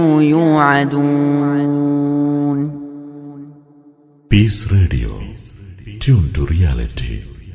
يوعدون peace radio tune to reality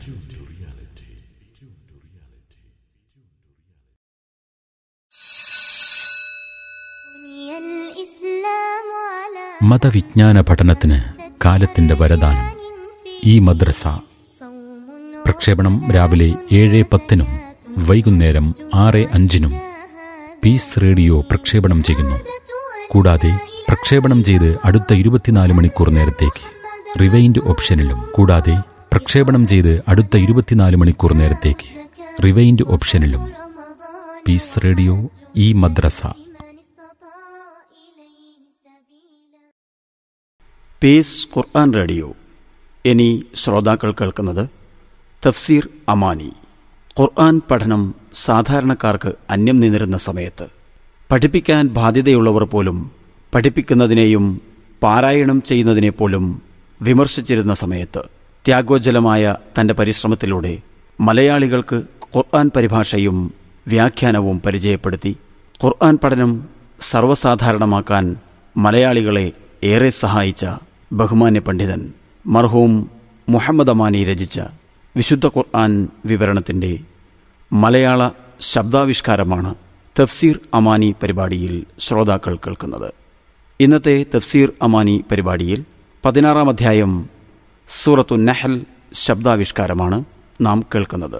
بني الإسلام على മതവിജ്ഞാന പഠനത്തിന് കാലത്തിന്റെ വരദാനം ഈ മദ്രസ صوم പ്രക്ഷേപണം രാവിലെ ഏഴ് പത്തിനും വൈകുന്നേരം ആറ് അഞ്ചിനും പീസ് റേഡിയോ പ്രക്ഷേപണം ചെയ്യുന്നു കൂടാതെ പ്രക്ഷേപണം ചെയ്ത് അടുത്ത ഇരുപത്തിനാല് മണിക്കൂർ നേരത്തേക്ക് റിവൈൻഡ് ഓപ്ഷനിലും കൂടാതെ പ്രക്ഷേപണം ചെയ്ത് അടുത്ത ഇരുപത്തിനാല് മണിക്കൂർ നേരത്തേക്ക് റിവൈൻഡ് ഓപ്ഷനിലും رمضان പീസ് റേഡിയോ ഈ മദ്രസ من استطاع إليه سبيلا പീസ് ഖുർആൻ റേഡിയോ ഇനി ശ്രോതാക്കൾ കേൾക്കുന്നത് തഫ്സീർ അമാനി ഖുർആൻ പഠനം സാധാരണക്കാർക്ക് അന്യം നിന്നിരുന്ന സമയത്ത് പഠിപ്പിക്കാൻ ബാധ്യതയുള്ളവർ പോലും പഠിപ്പിക്കുന്നതിനെയും പാരായണം ചെയ്യുന്നതിനെ പോലും വിമർശിച്ചിരുന്ന സമയത്ത് ത്യാഗോജ്ജലമായ തന്റെ പരിശ്രമത്തിലൂടെ മലയാളികൾക്ക് ഖുർആൻ പരിഭാഷയും വ്യാഖ്യാനവും പരിചയപ്പെടുത്തി ഖുർആൻ പഠനം സർവ്വസാധാരണമാക്കാൻ മലയാളികളെ ഏറെ സഹായിച്ച ബഹുമാന്യ പണ്ഡിതൻ മർഹൂം മുഹമ്മദ് അമാനി രചിച്ച വിശുദ്ധ ഖുർആൻ വിവരണത്തിന്റെ മലയാള ശബ്ദാവിഷ്കാരമാണ് തഫ്സീർ അമാനി പരിപാടിയിൽ ശ്രോതാക്കൾ കേൾക്കുന്നത് ഇന്നത്തെ തഫ്സീർ അമാനി പരിപാടിയിൽ പതിനാറാം അധ്യായം സൂറത്തു നഹൽ ശബ്ദാവിഷ്കാരമാണ് നാം കേൾക്കുന്നത്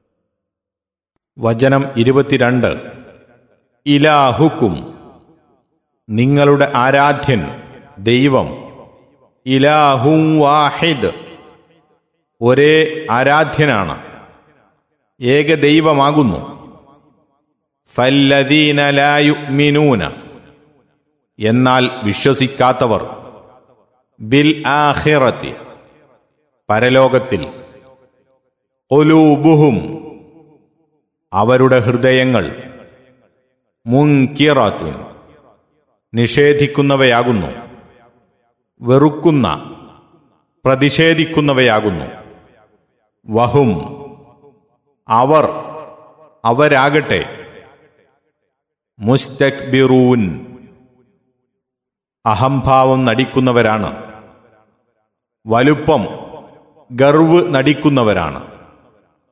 വചനം ഇരുപത്തിരണ്ട് ഇലാഹുക്കും നിങ്ങളുടെ ആരാധ്യൻ ദൈവം ഇലാഹും വാഹിദ് ഒരേ ആരാധ്യനാണ് ഏകദൈവമാകുന്നു ഫല്ലദീന ലാ യുഅ്മിനൂന എന്നാൽ വിശ്വസിക്കാത്തവർ ബിൽ ആഖിറത്തി പരലോകത്തിൽ ഒലൂബുഹും അവരുടെ ഹൃദയങ്ങൾ മുൻകിറാത്തുൻ നിഷേധിക്കുന്നവയാകുന്നു വെറുക്കുന്ന പ്രതിഷേധിക്കുന്നവയാകുന്നു വഹും അവർ അവരാകട്ടെ മുസ്തക്ബിറൂൻ അഹംഭാവം നടിക്കുന്നവരാണ് വലുപ്പം ഗർവ് നടിക്കുന്നവരാണ്